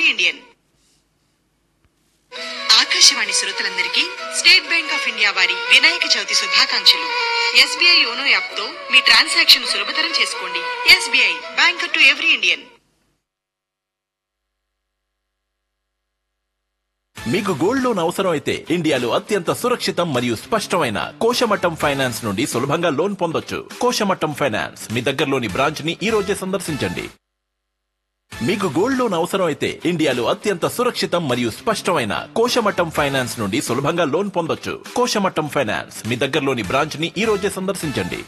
Indian Akashvani శ్రోతలందరికీ state bank of India వారి వినాయక చవితి శుభాకాంక్షలు ఎస్బీఐ యోనో యాప్ తో మీ ట్రాన్సాక్షన్ సులభతరం చేసుకోండి SBI bank to every Indian మీకు గోల్డ్ లోన్ అవసరం అయితే ఇండియాలో అత్యంత సురక్షితం మరియు స్పష్టమైన కోశమట్టం ఫైనాన్స్ నుండి సులభంగా లోన్ పొందొచ్చు కోశమట్టం ఫైనాన్స్ మీ దగ్గరలోని బ్రాంచ్ ని ఈ రోజే సందర్శించండి మీకు గోల్డ్ లోన్ అవసరం అయితే ఇండియాలో అత్యంత సురక్షితం మరియు స్పష్టమైన కోశమట్టం ఫైనాన్స్ నుండి సులభంగా లోన్ పొందొచ్చు కోశమట్టం ఫైనాన్స్ మీ దగ్గరలోని బ్రాంచ్ ని ఈ రోజే సందర్శించండి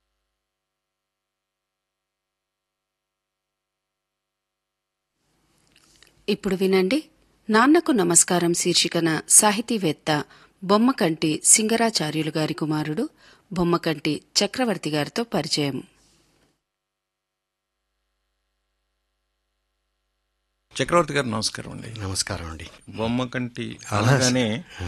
ఇప్పుడు వినండి నాన్నకు నమస్కారం శీర్షికన సాహితీవేత్త బొమ్మకంటి సింగరాచార్యులు గారి కుమారుడు బొమ్మకంటి చక్రవర్తి గారితో పరిచయం చక్రవర్తి గారు నమస్కారం అండి నమస్కారం అండి బొమ్మకంటి అలా అనగానే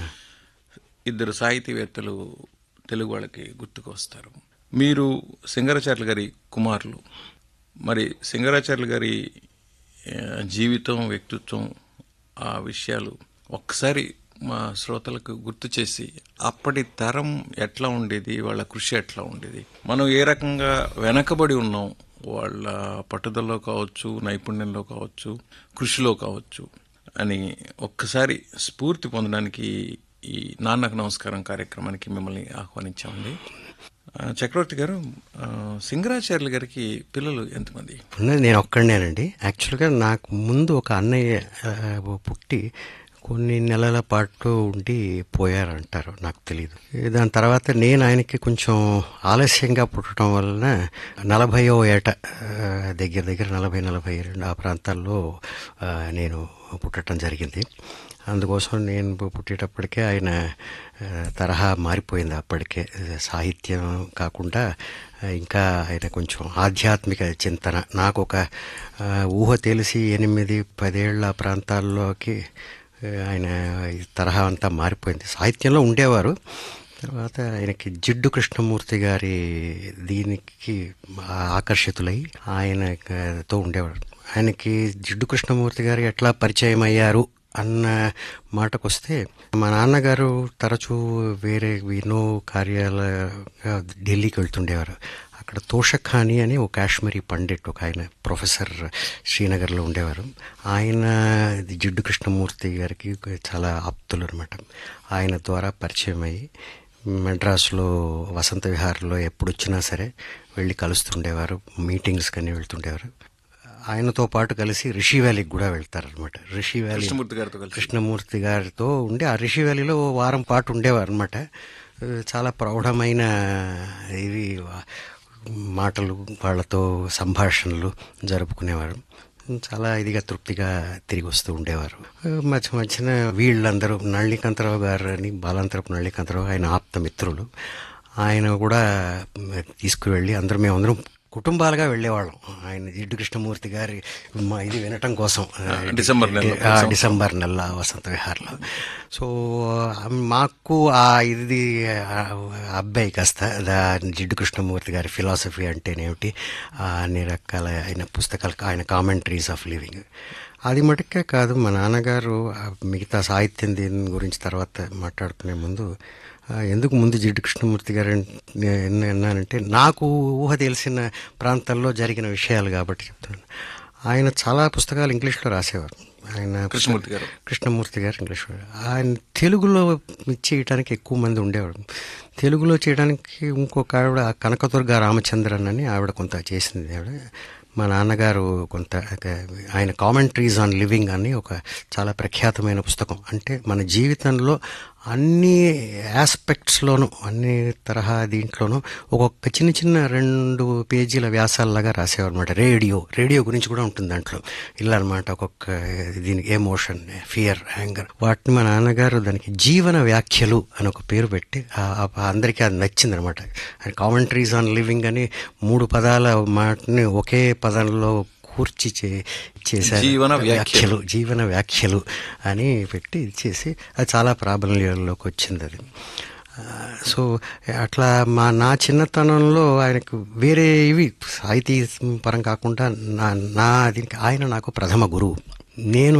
ఇద్దరు సాహితీవేత్తలు తెలుగు వాళ్ళకి గుర్తుకు వస్తారు మీరు సింగరాచార్యులు గారి కుమారులు మరి సింగరాచార్యులు గారి ఆ, జీవితం వ్యక్తిత్వం ఆ విషయాలు ఒక్కసారి మా శ్రోతలకు గుర్తు చేసి అప్పటి తరం ఎట్లా ఉండేది వాళ్ళ కృషి ఎట్లా ఉండేది మనం ఏ రకంగా వెనకబడి ఉన్నాం వాళ్ళ పట్టుదలలో కావచ్చు నైపుణ్యంలో కావచ్చు కృషిలో కావచ్చు అని ఒక్కసారి స్ఫూర్తి పొందడానికి ఈ నాన్నకు నమస్కారం కార్యక్రమానికి మిమ్మల్ని ఆహ్వానించామండి ఆ, చక్రవర్తి గారు ఆ, సింగరాచార్యులు గారికి పిల్లలు ఎంతమంది ఉన్నది నేను ఒక్కడనేనండి యాక్చువల్గా నాకు ముందు ఒక అన్నయ్య ఆ, పుట్టి కొన్ని నెలల పాటు ఉండి పోయారంటారు నాకు తెలియదు దాని తర్వాత నేను ఆయనకి కొంచెం ఆలస్యంగా పుట్టడం వలన నలభయో ఏట ఆ, దగ్గర దగ్గర నలభై నలభై రెండు ఆ ప్రాంతాల్లో ఆ, నేను పుట్టడం జరిగింది అందుకోసం నేను పుట్టేటప్పటికే ఆయన ఆ, తరహా మారిపోయింది అప్పటికే సాహిత్యం కాకుండా ఆ, ఇంకా ఆయన కొంచెం ఆధ్యాత్మిక చింతన నాకు ఒక ఆ, ఊహ తెలిసి ఎనిమిది పదేళ్ల ప్రాంతాల్లోకి ఆ, ఆయన ఈ తరహా అంతా మారిపోయింది సాహిత్యంలో ఉండేవారు తర్వాత ఆయనకి జిడ్డు కృష్ణమూర్తి గారి దీనికి ఆకర్షితులై ఆయనతో ఉండేవాడు ఆయనకి జిడ్డు కృష్ణమూర్తి గారు ఎట్లా పరిచయం అయ్యారు అన్న మాటకొస్తే మా నాన్నగారు తరచూ వేరే ఎన్నో కార్యాల ఢిల్లీకి వెళ్తుండేవారు అక్కడ తోషఖాని అని ఒక కాశ్మీరీ పండిట్ ఒక ఆయన ప్రొఫెసర్ శ్రీనగర్లో ఉండేవారు ఆయన జిడ్డు కృష్ణమూర్తి గారికి చాలా ఆప్తులు అనమాట ఆయన ద్వారా పరిచయం అయ్యి మెడ్రాస్లో వసంత విహార్లో ఎప్పుడు వచ్చినా సరే వెళ్ళి కలుస్తుండేవారు మీటింగ్స్ కానీ వెళ్తుండేవారు ఆయనతో పాటు కలిసి రిషి వ్యాలీకి కూడా వెళ్తారనమాట రిషి వ్యాలీ కృష్ణమూర్తి గారితో కలిసి. కృష్ణమూర్తి గారితో ఉండి ఆ రిషి వ్యాలీలో ఓ వారం పాటు ఉండేవారు అనమాట చాలా ప్రౌఢమైన ఇవి మాటలు వాళ్ళతో సంభాషణలు జరుపుకునేవారు చాలా ఇదిగా తృప్తిగా తిరిగి వస్తూ ఉండేవారు మధ్య మధ్యన వీళ్ళందరూ నళికాంతరావు గారు అని బాలాంతరపు నళికాంతరావు ఆయన ఆప్త మిత్రులు ఆయన కూడా తీసుకువెళ్ళి అందరూ మేమందరం కుటుంబాలుగా వెళ్ళేవాళ్ళం ఆయన జిడ్డు కృష్ణమూర్తి గారి మా ఇది వినటం కోసం డిసెంబర్ నెలలో. ఆ, డిసెంబర్ నెల వసంత విహార్లో సో ఆ, మాకు ఆ ఇది ఆ, అబ్బాయి కాస్త దా జిడ్డు కృష్ణమూర్తి గారి ఫిలాసఫీ అంటేనేమిటి ఆ, అన్ని రకాల ఆయన పుస్తకాలు ఆయన కామెంటరీస్ ఆఫ్ లివింగ్ అది మటుకే కాదు మా నాన్నగారు ఆ, మిగతా సాహిత్యం దీని గురించి తర్వాత మాట్లాడుకునే ముందు ఆ, ఎందుకు ముందు జిడ్డు కృష్ణమూర్తి గారు ఎన్న అన్నానంటే నాకు ఊహ తెలిసిన ప్రాంతాల్లో జరిగిన విషయాలు కాబట్టి చెప్తున్నాను ఆయన చాలా పుస్తకాలు ఇంగ్లీష్లో రాసేవారు ఆయన కృష్ణమూర్తి గారు. కృష్ణమూర్తి గారు ఇంగ్లీష్ వాడు. ఆయన తెలుగులో చేయడానికి ఎక్కువ మంది ఉండేవాడు తెలుగులో చేయడానికి ఇంకొక ఆవిడ కనకదుర్గ రామచంద్రన్ అని ఆవిడ కొంత చేసింది ఆవిడ మా నాన్నగారు కొంత ఆయన కామెంటరీస్ ఆన్ లివింగ్ అని ఒక చాలా ప్రఖ్యాతమైన పుస్తకం అంటే మన జీవితంలో అన్ని ఆస్పెక్ట్స్లోనూ అన్ని తరహా దీంట్లోనూ ఒక్కొక్క చిన్న చిన్న రెండు పేజీల వ్యాసాలలాగా రాసేవారు అనమాట రేడియో రేడియో గురించి కూడా ఉంటుంది దాంట్లో ఇలా అనమాట ఒక్కొక్క దీనికి ఎమోషన్ ఫియర్ యాంగర్ వాటిని మా నాన్నగారు దానికి జీవన వ్యాఖ్యలు అని ఒక పేరు పెట్టి ఆ- ఆ- అందరికీ అది నచ్చింది అనమాట కామెంటరీస్ ఆన్ లివింగ్ అని మూడు పదాల మాటని ఒకే పదంలో కూర్చి చే- చేశారు జీవన వ్యాఖ్యలు. వ్యాఖ్యలు జీవన వ్యాఖ్యలు అని పెట్టి ఇది చేసి అది చాలా ప్రాబల్యంలోకి వచ్చింది అది ఆ, సో అట్లా మా నా చిన్నతనంలో ఆయనకు వేరే ఇవి సాహితీ పరం కాకుండా నా నా దీనికి ఆయన నాకు ప్రథమ గురువు నేను